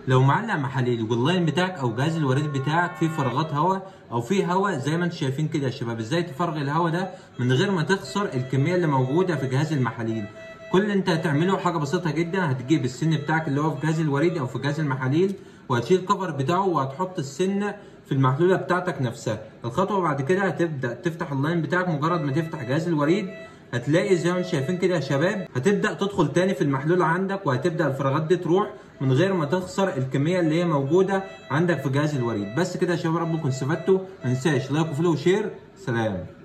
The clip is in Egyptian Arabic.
لو معلق محاليل واللاين بتاعك او جهاز الوريد بتاعك فيه فراغات هواء او فيه هواء زي ما انتم شايفين كده يا شباب ازاي تفرغ الهواء ده من غير ما تخسر الكميه اللي موجوده في جهاز المحاليل كل اللي انت هتعمله حاجه بسيطه جدا هتجيب السن بتاعك اللي هو في جهاز الوريد او في جهاز المحاليل وهتشيل الكفر بتاعه وهتحط السن في المحلوله بتاعتك نفسها الخطوه بعد كده هتبدا تفتح اللاين بتاعك مجرد ما تفتح جهاز الوريد هتلاقي زي ما انتم شايفين كده يا شباب هتبدا تدخل تاني في المحلول عندك وهتبدا الفراغات دي تروح من غير ما تخسر الكميه اللي هي موجوده عندك في جهاز الوريد بس كده يا شباب ربكم استفدتوا ما تنساش لايك وفولو وشير سلام